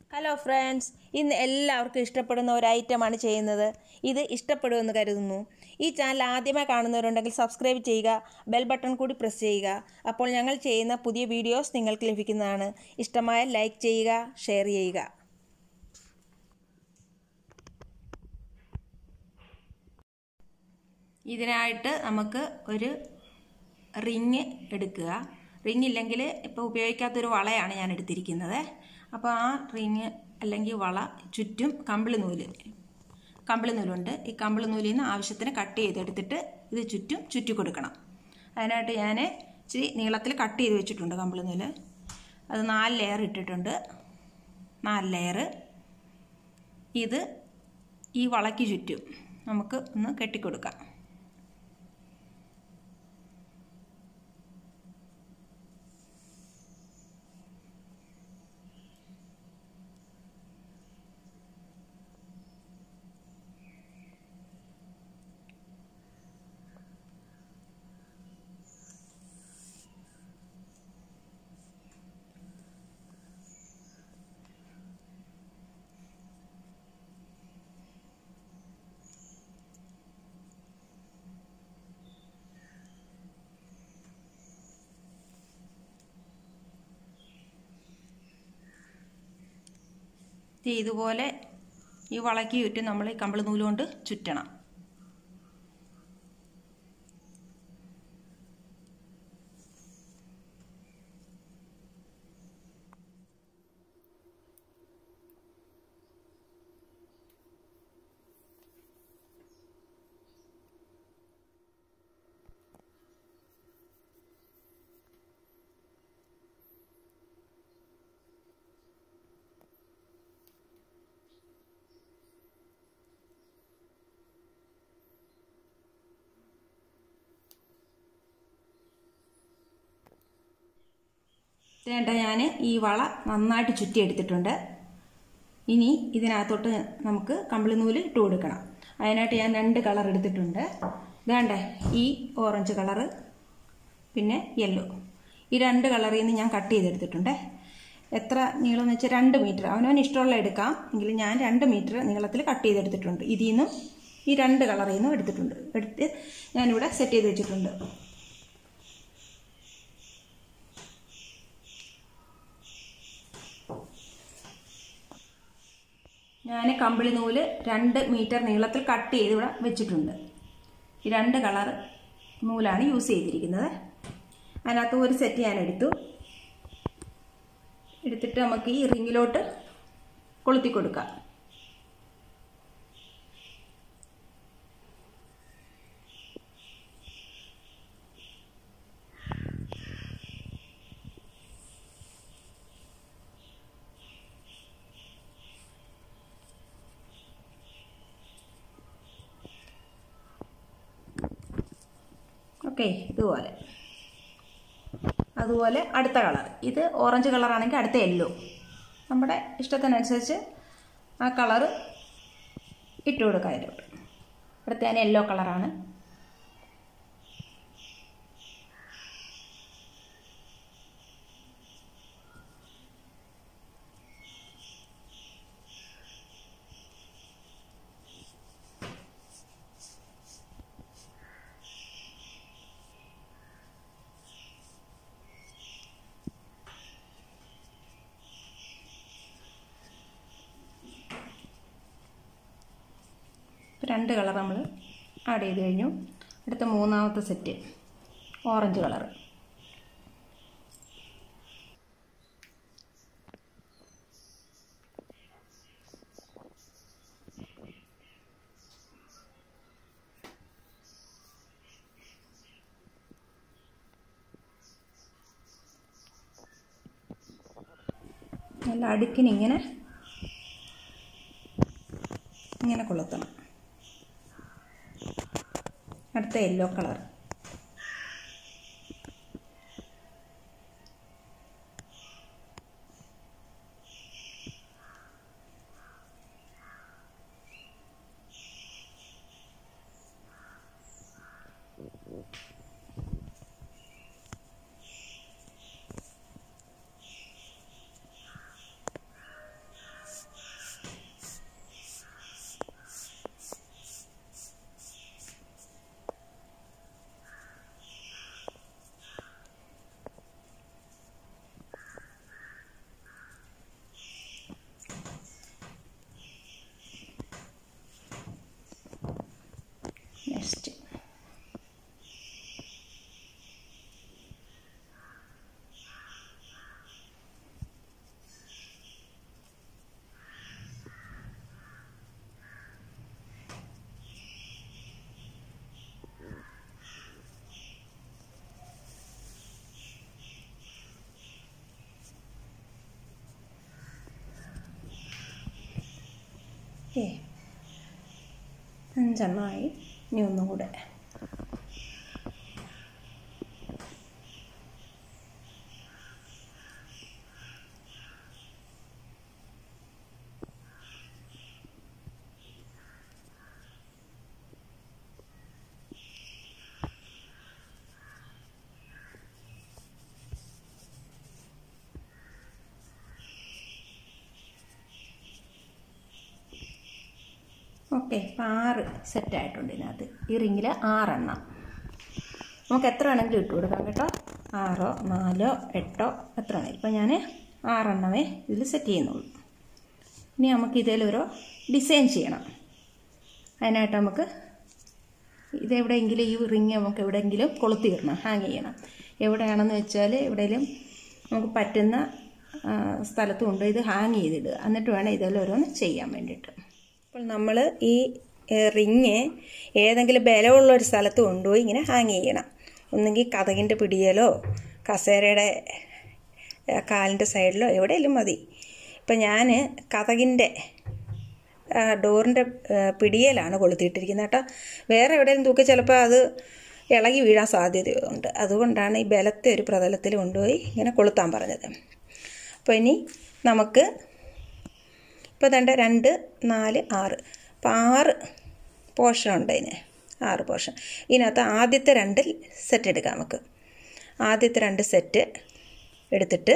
hello friends ഇന്ന് എല്ലാവർക്കും ഇഷ്ടപ്പെടുന്ന ഒരു ഐറ്റമാണ് ചെയ്യുന്നത് ഇത് ഇഷ്ടപ്പെടുമെന്ന് കരുതുന്നു ഈ ചാനൽ ആദ്യമായി കാണുന്നവരുണ്ടെങ്കിൽ സബ്സ്ക്രൈബ് ചെയ്യുക ബെൽ ബട്ടൺ കൂടി പ്രസ് ചെയ്യുക അപ്പോൾ ഞങ്ങൾ ചെയ്യുന്ന പുതിയ വീഡിയോസ് നിങ്ങൾക്ക് ലഭിക്കുന്നതാണ് ഇഷ്ടമായ ലൈക്ക് ചെയ്യുക ഷെയർ ചെയ്യുക ഇതിനായിട്ട് നമുക്ക് ഒരു റിങ് എടുക്കുക റിങ് ഇല്ലെങ്കിൽ ഇപ്പോൾ ഉപയോഗിക്കാത്തൊരു വളയാണ് ഞാൻ എടുത്തിരിക്കുന്നത് അപ്പോൾ ആ റിങ് അല്ലെങ്കിൽ വള ചുറ്റും കമ്പിളി നൂല് കമ്പിളി നൂലുണ്ട് ഈ കമ്പിളി നൂലിൽ നിന്ന് ആവശ്യത്തിന് കട്ട് ചെയ്തെടുത്തിട്ട് ഇത് ചുറ്റും ചുറ്റി കൊടുക്കണം അതിനായിട്ട് ഞാൻ ഇച്ചിരി നീളത്തിൽ കട്ട് ചെയ്ത് വെച്ചിട്ടുണ്ട് കമ്പിളി നൂല് അത് നാല് ലെയർ ഇട്ടിട്ടുണ്ട് നാല് ലെയർ ഇത് ഈ വളയ്ക്ക് ചുറ്റും നമുക്ക് ഒന്ന് കെട്ടിക്കൊടുക്കാം ഇതുപോലെ ഈ വളയ്ക്ക് ചുറ്റും നമ്മൾ ഈ കമ്പിളി നൂല് കൊണ്ട് ചുറ്റണം വേണ്ട ഞാൻ ഈ വള നന്നായിട്ട് ചുറ്റിയെടുത്തിട്ടുണ്ട് ഇനി ഇതിനകത്തോട്ട് നമുക്ക് കമ്പിളി നൂല് ഇട്ട് കൊടുക്കണം അതിനായിട്ട് ഞാൻ രണ്ട് കളർ എടുത്തിട്ടുണ്ട് വേണ്ട ഈ ഓറഞ്ച് കളറ് പിന്നെ യെല്ലോ ഈ രണ്ട് കളറിൽ നിന്ന് ഞാൻ കട്ട് ചെയ്തെടുത്തിട്ടുണ്ട് എത്ര നീളം എന്ന് വെച്ചാൽ രണ്ട് മീറ്റർ അവനവന് ഇഷ്ടമുള്ള എടുക്കാം എങ്കിലും ഞാൻ രണ്ട് മീറ്റർ നീളത്തിൽ കട്ട് ചെയ്തെടുത്തിട്ടുണ്ട് ഇതിൽ നിന്നും ഈ രണ്ട് കളറിൽ നിന്നും എടുത്തിട്ടുണ്ട് എടുത്ത് ഞാനിവിടെ സെറ്റ് ചെയ്ത് വെച്ചിട്ടുണ്ട് ഞാൻ കമ്പിളി നൂല് രണ്ട് മീറ്റർ നീളത്തിൽ കട്ട് ചെയ്ത് ഇവിടെ വെച്ചിട്ടുണ്ട് ഈ രണ്ട് കളർ നൂലാണ് യൂസ് ചെയ്തിരിക്കുന്നത് അതിനകത്ത് ഒരു സെറ്റ് ഞാൻ എടുത്തു എടുത്തിട്ട് നമുക്ക് ഈ റിങ്ങിലോട്ട് കൊളുത്തി കൊടുക്കാം ഓക്കെ ഇതുപോലെ അതുപോലെ അടുത്ത കളർ ഇത് ഓറഞ്ച് കളറാണെങ്കിൽ അടുത്ത യെല്ലോ നമ്മുടെ ഇഷ്ടത്തിനനുസരിച്ച് ആ കളറ് ഇട്ട് കൊടുക്കാം അതിലോട്ട് അടുത്ത ഞാൻ യെല്ലോ കളറാണ് രണ്ട് കളർ നമ്മൾ ആഡ് ചെയ്ത് കഴിഞ്ഞു അടുത്ത മൂന്നാമത്തെ സെറ്റ് ഓറഞ്ച് കളർ നല്ല അടുക്കിന് ഇങ്ങനെ ഇങ്ങനെ കൊളുത്തണം അടുത്ത യെല്ലോ കളർ ഓക്കെ അഞ്ചെണ്ണമായി ഇനി ഒന്നും കൂടെ ഓക്കെ ഇപ്പം ആറ് സെറ്റായിട്ടുണ്ട് ഇതിനകത്ത് ഈ റിങ്ങിൽ ആറെണ്ണം നമുക്ക് എത്ര വേണമെങ്കിലും ഇട്ട് കൊടുക്കാം കേട്ടോ ആറോ നാലോ എട്ടോ എത്ര വേണമെങ്കിലും ഇപ്പം ഞാൻ ആറെണ്ണമേ ഇതിൽ സെറ്റ് ചെയ്യുന്നുള്ളൂ ഇനി നമുക്ക് ഇതിലൊരു ഡിസൈൻ ചെയ്യണം അതിനായിട്ട് നമുക്ക് ഇതെവിടെയെങ്കിലും ഈ റിങ് നമുക്ക് എവിടെയെങ്കിലും കൊളുത്തിയിടണം ഹാങ് ചെയ്യണം എവിടെയാണെന്ന് വെച്ചാൽ എവിടെയെങ്കിലും നമുക്ക് പറ്റുന്ന ആ, സ്ഥലത്ത് കൊണ്ട് ഇത് ഹാങ് ചെയ്തിടുക എന്നിട്ട് വേണം ഇതിൽ ഓരോന്ന് ചെയ്യാൻ വേണ്ടിയിട്ട് അപ്പോൾ നമ്മൾ ഈ റിങ് ഏതെങ്കിലും ബലമുള്ള ഒരു സ്ഥലത്ത് കൊണ്ടുപോയി ഇങ്ങനെ ഹാങ് ചെയ്യണം ഒന്നെങ്കിൽ കഥകിൻ്റെ പിടിയലോ കസേരയുടെ ആ, കാലിൻ്റെ സൈഡിലോ എവിടെയെങ്കിലും മതി ഇപ്പം ഞാൻ കഥകിൻ്റെ ഡോറിൻ്റെ പിടിയലാണ് കൊളുത്തിയിട്ടിരിക്കുന്നത് കേട്ടോ വേറെ എവിടെയെങ്കിലും തൂക്കി ചിലപ്പോൾ അത് ഇളകി വീഴാൻ സാധ്യതയുണ്ട് അതുകൊണ്ടാണ് ഈ ബലത്തെ ഒരു പ്രതലത്തിൽ കൊണ്ടുപോയി ഇങ്ങനെ കൊളുത്താൻ പറഞ്ഞത് അപ്പോൾ ഇനി നമുക്ക് ഇപ്പോൾ ദണ്ട രണ്ട് നാല് ആറ് അപ്പോൾ ആറ് പോർഷൻ ഉണ്ട് അതിന് ആറ് പോർഷൻ ഇതിനകത്ത് ആദ്യത്തെ രണ്ട് സെറ്റ് എടുക്കാം നമുക്ക് ആദ്യത്തെ രണ്ട് സെറ്റ് എടുത്തിട്ട്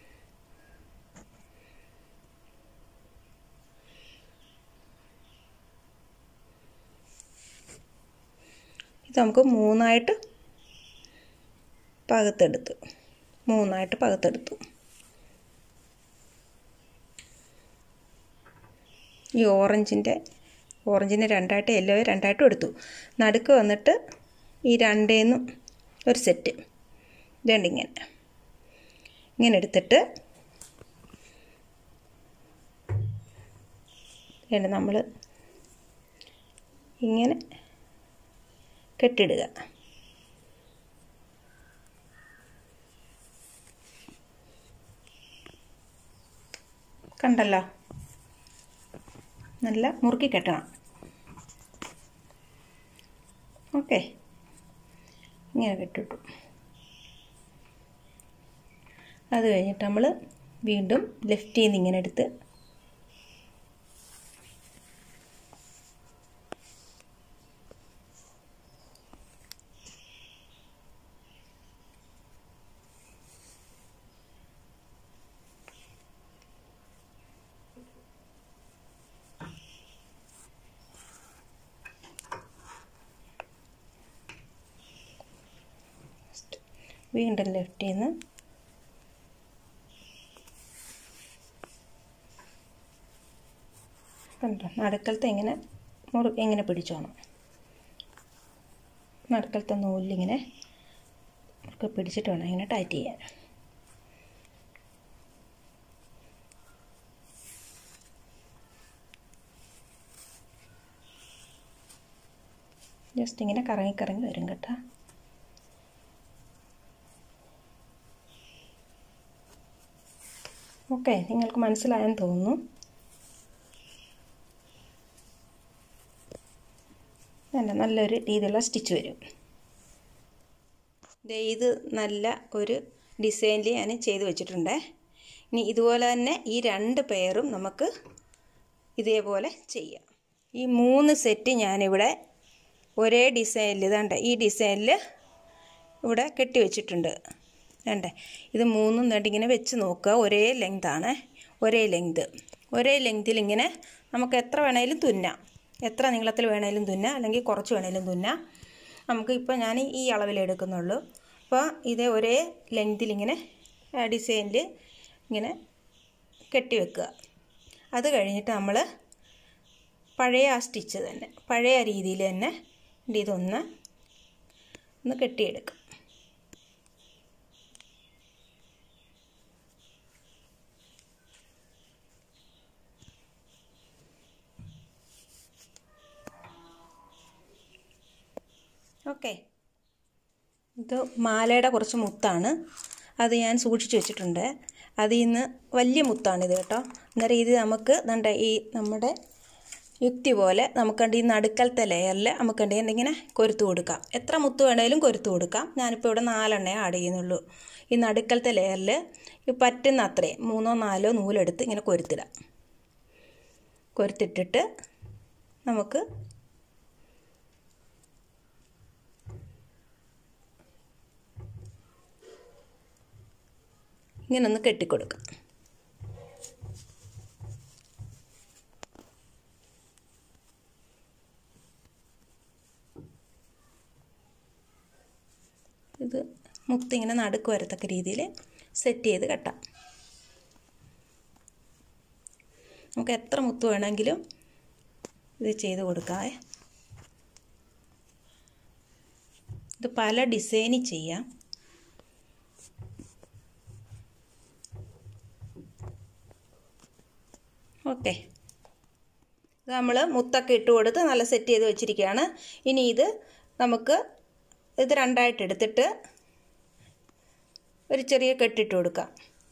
ഇത് നമുക്ക് മൂന്നായിട്ട് പകുത്തെടുത്തു മൂന്നായിട്ട് പകുത്തെടുത്തു ഈ ഓറഞ്ചിൻ്റെ ഓറഞ്ചിനെ രണ്ടായിട്ട് യെല്ലോ രണ്ടായിട്ടും എടുത്തു നടുക്ക് വന്നിട്ട് ഈ രണ്ടേന്നും ഒരു സെറ്റ് രണ്ടിങ്ങനെ ഇങ്ങനെ എടുത്തിട്ട് വേണ്ട നമ്മൾ ഇങ്ങനെ കെട്ടിടുക കണ്ടല്ലോ നല്ല മുറുക്കി കെട്ടണം ഓക്കെ ഇങ്ങനെ കെട്ടിട്ടു അത് കഴിഞ്ഞിട്ട് നമ്മൾ വീണ്ടും ലെഫ്റ്റിൽ നിന്ന് ഇങ്ങനെ എടുത്ത് വീണ്ടും ലെഫ്റ്റിൽ നിന്ന് കണ്ടോ നടുക്കലത്തെ ഇങ്ങനെ മുറു ഇങ്ങനെ പിടിച്ചോണം നടുക്കലത്തെ നൂലിങ്ങനെ ഒക്കെ പിടിച്ചിട്ട് വേണം ഇങ്ങനെ ടൈറ്റ് ചെയ്യാൻ ജസ്റ്റ് ഇങ്ങനെ കറങ്ങി കറങ്ങി വരും കേട്ടോ ഓക്കെ നിങ്ങൾക്ക് മനസ്സിലായെന്ന് തോന്നുന്നു നല്ല നല്ലൊരു രീതിയിലുള്ള സ്റ്റിച്ച് വരും ദേ ഇത് നല്ല ഒരു ഡിസൈനിൽ ഞാൻ ചെയ്ത് വെച്ചിട്ടുണ്ട് ഇനി ഇതുപോലെ തന്നെ ഈ രണ്ട് പെയറും നമുക്ക് ഇതേപോലെ ചെയ്യാം ഈ മൂന്ന് സെറ്റ് ഞാനിവിടെ ഒരേ ഡിസൈനിൽ ഇതാണ്ട് ഈ ഡിസൈനിൽ ഇവിടെ കെട്ടി വെച്ചിട്ടുണ്ട് വേണ്ടേ ഇത് മൂന്നും ദണ്ട് ഇങ്ങനെ വെച്ച് നോക്കുക ഒരേ ലെങ്താണ് ഒരേ ലെങ്ത് ഒരേ ലെങ്തിൽ ഇങ്ങനെ നമുക്ക് എത്ര വേണേലും തുന്നാം എത്ര നീളത്തിൽ വേണേലും തുന്നാം അല്ലെങ്കിൽ കുറച്ച് വേണേലും തുന്നാം നമുക്ക് ഇപ്പോൾ ഞാൻ ഈ അളവിൽ എടുക്കുന്നുള്ളൂ അപ്പോൾ ഇതേ ഒരേ ലെങ്തിൽ ഇങ്ങനെ ഡിസൈനിൽ ഇങ്ങനെ കെട്ടി വെക്കുക അത് കഴിഞ്ഞിട്ട് നമ്മൾ പഴയ ആ സ്റ്റിച്ച് തന്നെ പഴയ രീതിയിൽ തന്നെ ഇതൊന്ന് ഒന്ന് കെട്ടിയെടുക്കും ഓക്കെ ഇത് മാലയുടെ കുറച്ച് മുത്താണ് അത് ഞാൻ സൂക്ഷിച്ച് വെച്ചിട്ടുണ്ട് അതിൽ നിന്ന് വലിയ മുത്താണിത് കേട്ടോ അന്നേരം ഇത് നമുക്ക് ദണ്ട ഈ നമ്മുടെ യുക്തി പോലെ നമുക്കണ്ട് ഈ നടുക്കലത്തെ ലെയറിൽ നമുക്കണ്ട് ഇങ്ങനെ കൊരുത്ത് കൊടുക്കാം എത്ര മുത്ത് വേണേലും കൊരുത്ത് കൊടുക്കാം ഞാനിപ്പോൾ ഇവിടെ നാലെണ്ണേ ആഡ് ചെയ്യുന്നുള്ളൂ ഈ നടുക്കലത്തെ ലെയറിൽ ഈ പറ്റുന്ന അത്രയും മൂന്നോ നാലോ നൂലെടുത്ത് ഇങ്ങനെ കൊരുത്തിടാം കൊരുത്തിട്ടിട്ട് നമുക്ക് ഇങ്ങനെ ഒന്ന് കെട്ടിക്കൊടുക്കാം ഇത് മുത്ത് ഇങ്ങനെ നടുക്ക് വരത്തക്ക രീതിയിൽ സെറ്റ് ചെയ്ത് കെട്ടാം നമുക്ക് എത്ര മുത്ത് വേണമെങ്കിലും ഇത് ചെയ്ത് കൊടുക്കാവേ ഇത് പല ഡിസൈനിൽ ചെയ്യാം ഓക്കെ ഇത് നമ്മൾ മുത്തൊക്കെ ഇട്ട് കൊടുത്ത് നല്ല സെറ്റ് ചെയ്ത് വെച്ചിരിക്കുകയാണ് ഇനി ഇത് നമുക്ക് ഇത് രണ്ടായിട്ട് എടുത്തിട്ട് ഒരു ചെറിയ കെട്ടിട്ട് കൊടുക്കാം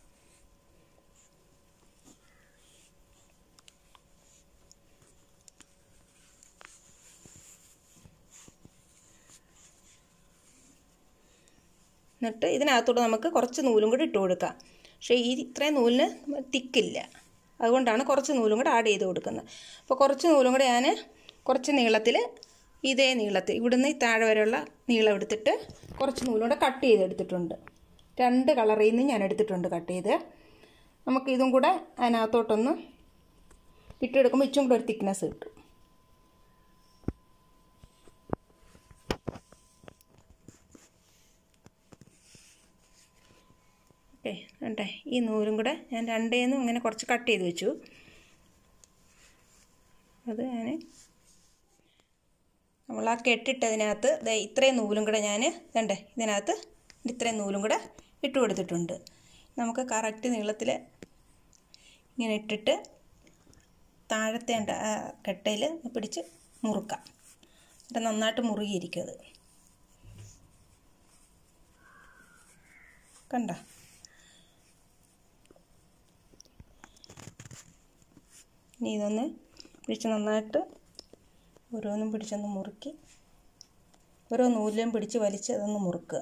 എന്നിട്ട് ഇതിനകത്തോട്ട് നമുക്ക് കുറച്ച് നൂലും കൂടി ഇട്ട് കൊടുക്കാം പക്ഷേ ഈ ഇത്രയും നൂലിന് തിക്കില്ല അതുകൊണ്ടാണ് കുറച്ച് നൂലും കൂടെ ആഡ് ചെയ്ത് കൊടുക്കുന്നത് അപ്പോൾ കുറച്ച് നൂലും കൂടെ ഞാൻ കുറച്ച് നീളത്തിൽ ഇതേ നീളത്തിൽ ഇവിടുന്ന് ഈ താഴെ വരെയുള്ള നീളം എടുത്തിട്ട് കുറച്ച് നൂലും കൂടെ കട്ട് ചെയ്തെടുത്തിട്ടുണ്ട് രണ്ട് കളറിൽ നിന്ന് ഞാൻ എടുത്തിട്ടുണ്ട് കട്ട് ചെയ്ത് നമുക്ക് ഇതും കൂടെ അതിനകത്തോട്ടൊന്ന് ഇട്ടെടുക്കുമ്പോൾ ഇച്ചും കൂടെ ഒരു തിക്നെസ് കിട്ടും ഓക്കെ വേണ്ടേ ഈ നൂലും കൂടെ ഞാൻ രണ്ടേന്നും ഇങ്ങനെ കുറച്ച് കട്ട് ചെയ്ത് വെച്ചു അത് ഞാൻ നമ്മൾ ആ കെട്ടിട്ടതിനകത്ത് ദേ ഇത്രയും നൂലും കൂടെ ഞാൻ വേണ്ടേ ഇതിനകത്ത് ഇത്രയും നൂലും കൂടെ ഇട്ട് കൊടുത്തിട്ടുണ്ട് നമുക്ക് കറക്റ്റ് നീളത്തിൽ ഇങ്ങനെ ഇട്ടിട്ട് താഴത്തെ കെട്ടയിൽ പിടിച്ച് മുറുക്കാം എന്നിട്ട് നന്നായിട്ട് മുറുകിയിരിക്കും അത് കണ്ട ഇനി ഇതൊന്ന് പിടിച്ച് നന്നായിട്ട് ഓരോന്നും പിടിച്ചൊന്ന് മുറുക്കി ഓരോ നൂലിലും പിടിച്ച് വലിച്ച് അതൊന്ന് മുറുക്കുക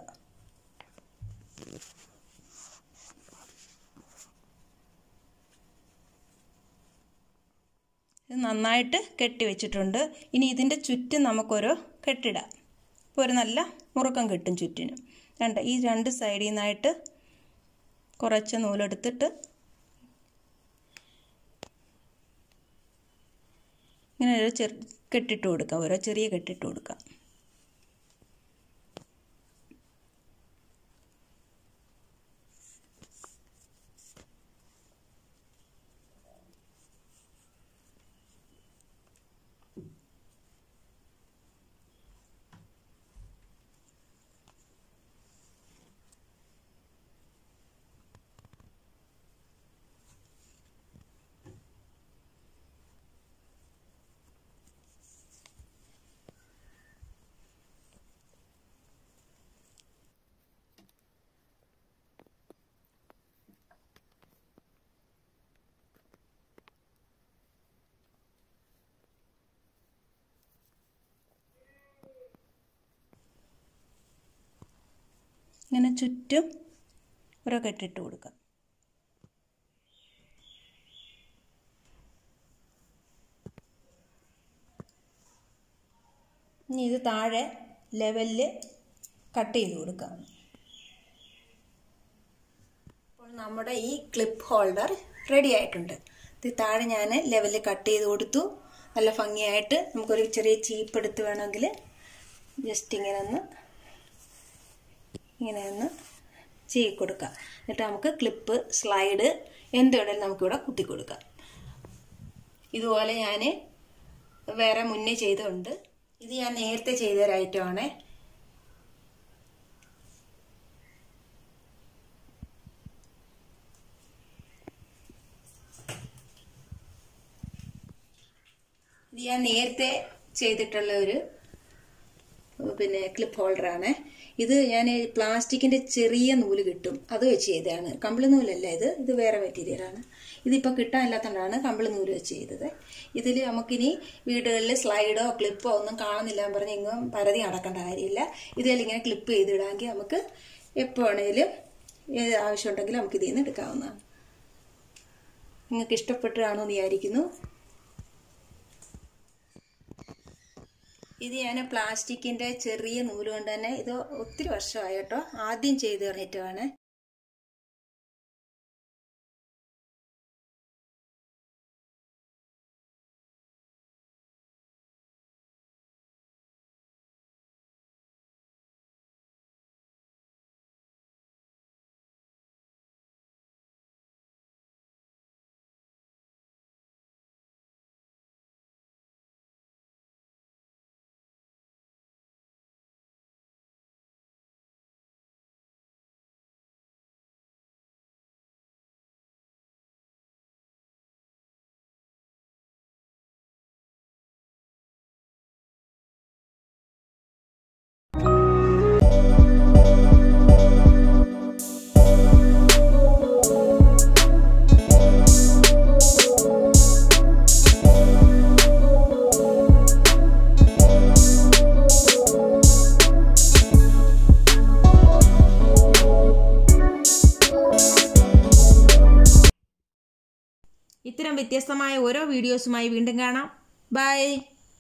ഇത് നന്നായിട്ട് കെട്ടി വെച്ചിട്ടുണ്ട് ഇനി ഇതിൻ്റെ ചുറ്റും നമുക്കൊരു കെട്ടിടാം ഇപ്പോൾ ഒരു നല്ല മുറുക്കം കിട്ടും ചുറ്റിനും രണ്ട് ഈ രണ്ട് സൈഡിൽ നിന്നായിട്ട് കുറച്ച് നൂലെടുത്തിട്ട് ഇങ്ങനെ ഒരു ചെറു കെട്ടിട്ട് കൊടുക്കാം ഓരോ ചെറിയ കെട്ടിട്ട് കൊടുക്കാം ഇങ്ങനെ ചുറ്റും ഓരോ കെട്ടിട്ട് കൊടുക്കാം ഇനി ഇത് താഴെ ലെവലിൽ കട്ട് ചെയ്ത് കൊടുക്കാം അപ്പോൾ നമ്മുടെ ഈ ക്ലിപ്പ് ഹോൾഡർ റെഡി ആയിട്ടുണ്ട് ഇത് താഴെ ഞാൻ ലെവലിൽ കട്ട് ചെയ്ത് കൊടുത്തു നല്ല ഭംഗിയായിട്ട് നമുക്കൊരു ചെറിയ ചീപ്പ് എടുത്ത് വേണമെങ്കിൽ ജസ്റ്റ് ഇങ്ങനെ ഒന്ന് ഇങ്ങനെ ഒന്ന് ചെയ്യി കൊടുക്കാം എന്നിട്ട് നമുക്ക് ക്ലിപ്പ് സ്ലൈഡ് എന്ത് വേണേലും നമുക്കിവിടെ കുത്തി കൊടുക്കാം ഇതുപോലെ ഞാൻ വേറെ മുന്നേ ചെയ്തുണ്ട് ഇത് ഞാൻ നേരത്തെ ചെയ്തൊരു ഐറ്റമാണ് ഇത് ഞാൻ നേരത്തെ ചെയ്തിട്ടുള്ള ഒരു പിന്നെ ക്ലിപ്പ് ഹോൾഡറാണ് ഇത് ഞാൻ പ്ലാസ്റ്റിക്കിന്റെ ചെറിയ നൂല് കിട്ടും അത് വെച്ച് ചെയ്തതാണ് കമ്പിളി നൂലല്ല ഇത് ഇത് വേറെ മെറ്റീരിയലാണ് ഇതിപ്പോൾ കിട്ടാനില്ലാത്തതുകൊണ്ടാണ് കമ്പിളി നൂല് വെച്ച് ചെയ്തത് ഇതിൽ നമുക്കിനി വീടുകളിൽ സ്ലൈഡോ ക്ലിപ്പോ ഒന്നും കാണുന്നില്ല എന്ന് പറഞ്ഞ് ഇങ്ങും പരതി നടക്കേണ്ട കാര്യമില്ല ഇതിൽ ഇങ്ങനെ ക്ലിപ്പ് ചെയ്തിടാമെങ്കിൽ നമുക്ക് എപ്പോൾ വേണേലും ഏത് ആവശ്യമുണ്ടെങ്കിലും നമുക്ക് ഇതിൽ നിന്ന് എടുക്കാവുന്നതാണ് നിങ്ങൾക്ക് ഇഷ്ടപ്പെട്ടു കാണുമെന്ന് വിചാരിക്കുന്നു ഇത് ഞാൻ പ്ലാസ്റ്റിക്കിന്റെ ചെറിയ നൂല് കൊണ്ട് തന്നെ ഇത് ഒത്തിരി വർഷമായി കേട്ടോ ആദ്യം ചെയ്ത ഐറ്റമാണ് ഇത്തരം വ്യത്യസ്തമായ ഓരോ വീഡിയോസുമായി വീണ്ടും കാണാം ബൈ